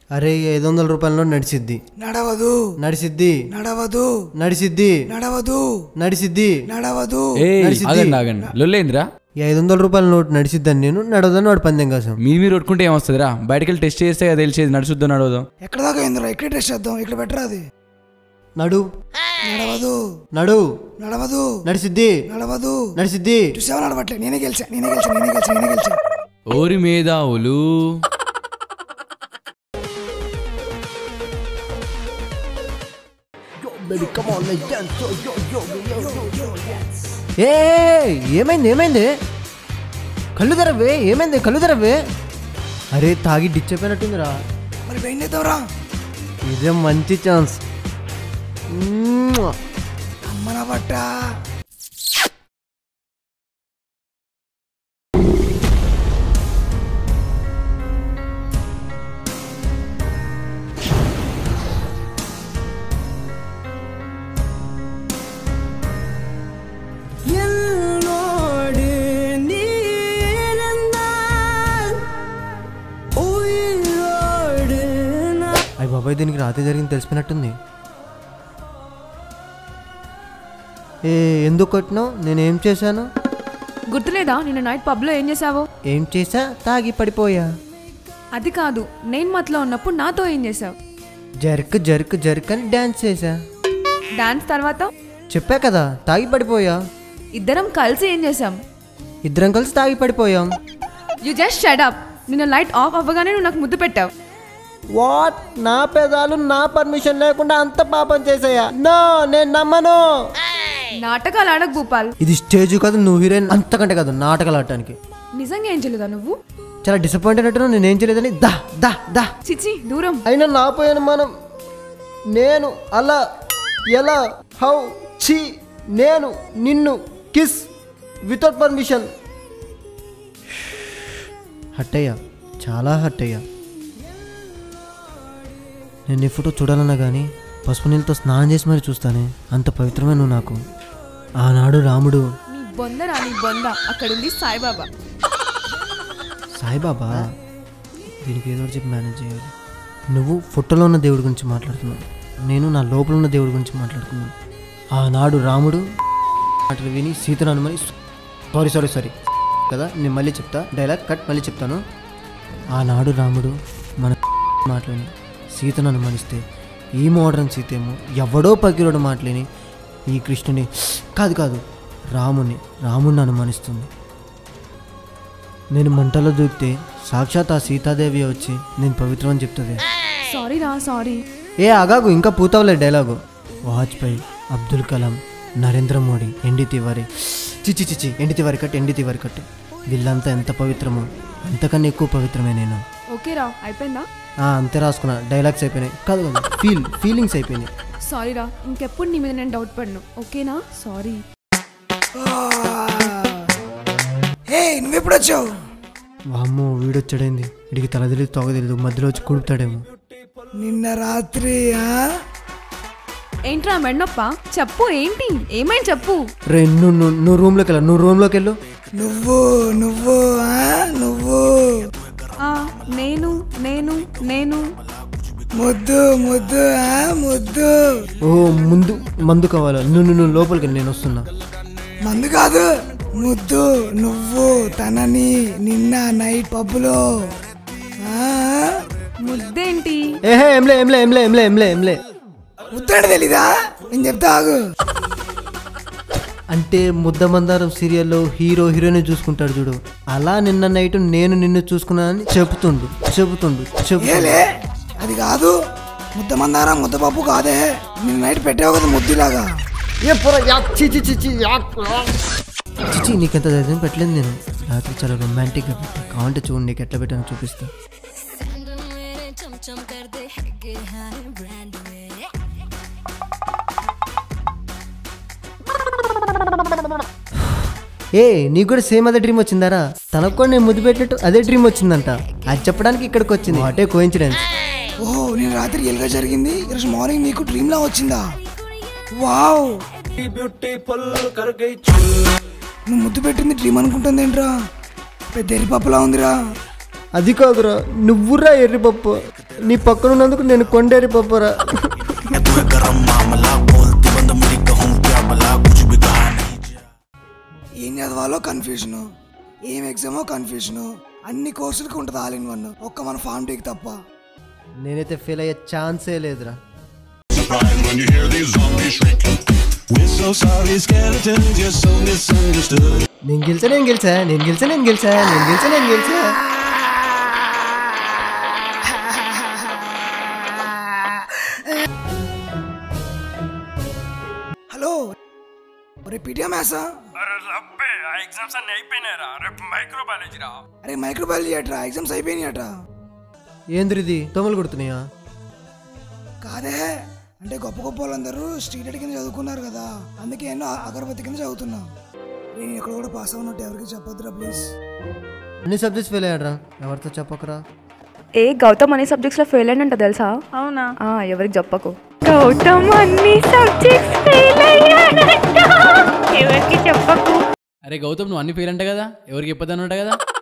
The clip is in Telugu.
అరే ఐదు వందల రూపాయల నడిచిద్ది నడవదు నడిసిద్ది నడవదు నడిసిద్ది నడవదు నడిసిద్ది నడవదు ఏ నడిచిద్ది. ఆగండి ఆగండి లొల్లేందిరా ఈ ఐదు వందల రూపాయల నోటు నడిచిద్దని నేను నడవదని వాడు పందెం కోసం మీ మీరు కొట్టుకుంటే ఏమొస్తుందిరా బయటకు వెళ్ళి టెస్ట్ చేస్తే కదా తెలిసేది నడుచుద్దో నడవదో ఎక్కడ దాకా అయిందిరా ఇక్కడ టెస్ట్ చేద్దాం ఇక్కడ బెటర్ అది నడు నడవదు నడు నడవదు నడిసిద్ది నడవదు నడిసిద్ది చూసావా నడవట్లే నేనే గెలిచా నేనే గెలిచా నేనే గెలిచా నేనే గెలిచా ఓరి మేధావులు ఏ ఏమైంది ఏమైంది కళ్ళు తెరవే ఏమైంది కళ్ళు తెరవే అరే తాగి డిచ్ అయిపోయినట్టుందిరా మరి వెయిట్ చేద్దాంరా ఇదే మంచి ఛాన్స్ అమ్మన పట్ట అయ్యి బాబాయ్ దీనికి రాత్రి జరిగింది తెలిసిపోయినట్టుంది ఏ ఎందుకు కొట్టినావు నేనేం చేశాను గుర్తులేదా నిన్న నైట్ పబ్లో ఏం చేసావో ఏం చేసా తాగి పడిపోయా అది కాదు నేను మత్లో ఉన్నప్పుడు నాతో ఏం చేసావు జర్క్ జర్క్ జర్క్ అని డ్యాన్స్ చేసా డాన్స్ తర్వాత చెప్పా కదా తాగి పడిపోయా ఇద్దరం కలిసి ఏం చేసాం ఇద్దరం కలిసి తాగి పడిపోయాం యు జస్ట్ షట్ అప్ నిన్న లైట్ ఆఫ్ అవ్వగానే నువ్వు నాకు ముద్దు పెట్టావు వాట్ నా పెదాలు నా పర్మిషన్ లేకుండా అంత పాపం చేసాయా నో నేను నమ్మను నాటకాలు ఆడకు భూపాల్ ఇది స్టేజ్ కాదు నువ్వు హీరోయిన్ అంతకంటే కాదు నాటకాలు ఆడటానికి నిజంగా ఏం చేయలేదా నువ్వు చాలా డిసప్పాయింట్ అయినట్టు నేనేం చేయలేదని దా దా దా చిచి దూరం అయినా నా పోయాను మనం నేను అలా ఎలా హౌ ఛీ నేను నిన్ను కిస్ వితౌట్ పర్మిషన్ హట్ అయ్యా చాలా హట్ అయ్యా నేను ఈ ఫోటో చూడాలన్నా కానీ పసుపు నీళ్ళతో స్నానం చేసి మరి చూస్తానే అంత పవిత్రమే నువ్వు నాకు ఆనాడు రాముడు నీ బొందరా నీ బొంద అక్కడుంది సాయిబాబా సాయిబాబా దీనికి ఏదో ఒకటి చెప్పి మేనేజ్ చేయాలి నువ్వు ఫోటోలో ఉన్న దేవుడి గురించి మాట్లాడుతున్నావు నేను నా లోపల ఉన్న దేవుడి గురించి మాట్లాడుతున్నాను ఆనాడు రాముడు మాటలు విని సీతను అనుమని సారీ సారీ సారీ కదా నేను మళ్ళీ చెప్తా డైలాగ్ కట్ మళ్ళీ చెప్తాను ఆనాడు రాముడు మన మాటలని సీతను అనుమానిస్తే ఈ మోడర్న్ సీత ఏమో ఎవడో పకిరోడు మాటలేని ఈ కృష్ణుని కాదు కాదు రాముని రాముడిని అనుమానిస్తుంది నేను మంటలో దూకితే సాక్షాత్ ఆ సీతాదేవి వచ్చి నేను పవిత్రం అని చెప్తుంది సారీ రా సారీ ఏ ఆగాగు ఇంకా పూతవలే డైలాగు వాజ్పేయి అబ్దుల్ కలాం నరేంద్ర మోడీ ఎన్డి తివారి చిచి చిచి N D Tiwari cut N D Tiwari cut వీళ్ళంతా ఎంత పవిత్రమో అంతకన్నా ఎక్కువ పవిత్రమే నేను ఓకే రా అయిపోయిందా ఆ, అంతే రాసుకున్నా డైలాగ్స్ అయిపోయినాయి కాదు కాదు ఫీల్ ఫీలింగ్స్ అయిపోయినాయి సారీ రా ఇంకెప్పుడు నీ మీద నేను డౌట్ పడను ఓకేనా సారీ ఏ నువ్వెప్పుడు వచ్చావు వామ్మో వీడొచ్చాడైంది ఇడికి తల తెలియదు తొగ తెలియదు మధ్యలో వచ్చి కుడుపుతాడేమో నిన్న రాత్రి ఆ? ఏంట్రా మెన్నప్ప చెప్పు ఏంటి ఏమైంది చెప్పు రే నువ్వు నువ్వు నువ్వు రూమ్లోకి వెళ్ళు నువ్వు రూమ్లోకి వెళ్ళు నువ్వు నువ్వు ఆ? నువ్వు ఆ, నేను నేను నేను ముద్దు ముద్దు ఆ? ముద్దు ఓ ముందు మందు కావాలా నువ్వు నువ్వు నువ్వు లోపలికి వెళ్ళు నేను వస్తున్నా మందు కాదు ముద్దు నువ్వు తనని నిన్న నైట్ పబ్బులో ఆ? ముద్దేంటి ఏహే ఏంలే ఏంలే ఏంలే ఏంలే ఏంలే ఏంలే ముద్దంటే తెలీదా నేను చెప్తా ఆగు అంటే ముద్ద మందారం సీరియల్లో హీరో హీరోయిన్ చూసుకుంటాడు చూడు అలా నిన్న నైట్ నేను నిన్ను చూసుకున్నానని చెబుతుండు చెబుతుండు చెబుతుండు ఏలే అది కాదు ముద్ద మందారా ముద్ద పప్పు కాదే నిన్న నైట్ పెట్టావు కదా ముద్దులాగా ఏ పొర యాక్ చి చి చి చి యాక్ యాక్. చిచి నీకెంత ధైర్యం పెట్టలేదు నేను రాత్రి చాలా రొమాంటిక్గా పెట్టా కావాలంటే చూడు నీకు ఎట్లా పెట్టాను చూపిస్తా चम चम कर दे है के हाय ब्रांड में ఏ నీకు కూడా సేమ్ అదే డ్రీమ్ వచ్చిందారా తనకు కూడా నేను ముద్దు పెట్టినట్టు అదే డ్రీమ్ వచ్చిందంట అది చెప్పడానికి ఇక్కడికి వచ్చింది అటే కోయిన్సిడెన్స్ ఓహో నేను రాత్రి ఎలుగా జరిగింది ఈరోజు మార్నింగ్ నీకు డ్రీమ్ లా వచ్చిందా వావ్ నువ్వు ముద్దు పెట్టింది డ్రీమ్ అనుకుంటుంది ఏంట్రా పెద్ద ఎరిపప్పులా ఉందిరా అది కాదురా నువ్వురా ఎర్రిపప్పు నీ పక్కన ఉన్నందుకు నేను కొండేరి పప్పరా ఏం చదవాలో కన్ఫ్యూజను ఏం ఎగ్జామో కన్ఫ్యూజను అన్ని కోర్సులకు ఉంటుంది ఆల్ ఇన్ వన్ ఒక్క మన ఫామ్ డేకి తప్ప నేనైతే ఫెయిల్ అయ్యే ఛాన్సే లేదురా when you hear these zombies shrieking. We're so sorry, skeletons, you're so misunderstood. నేను గెలిచా నేను గెలిచా నేను గెలిచా నేను గెలిచా నేను గెలిచా నేను గెలిచా హలో ఒరే పీటీఎం మ్యాథ్సా అరే మైక్రోబయాలజీ అట్రా ఎగ్జామ్స్ అయిపోయినాయి అట ఏంద్రిది తొమలు కొడుతున్నాయా కాదే అంటే గొప్ప గొప్ప వాళ్ళందరూ స్ట్రీట్ కింద చదువుకున్నారు కదా అందుకే ఎన్నో అగరబత్తి కింద చదువుతున్నా నేను ఇక్కడ కూడా పాస్ అవునట్టు ఎవరికి చెప్పొద్దురా ప్లీజ్ అన్ని సబ్జెక్ట్స్ ఫెయిల్ అయ్యాడ్రా ఎవరితో చెప్పకరా ఏ గౌతమ్ అన్ని సబ్జెక్ట్స్ లో ఫెయిల్ అయినంట తెలుసా అవునా ఆ ఎవరికి చెప్పకు గౌతమ్ అన్ని సబ్జెక్ట్స్ ఫెయిల్ అయ్యాడంట ఎవరికి చెప్పకు అరే గౌతమ్ నువ్వు అన్ని ఫెయిల్ అంట కదా ఎవరికి చెప్పొద్దన్నట కదా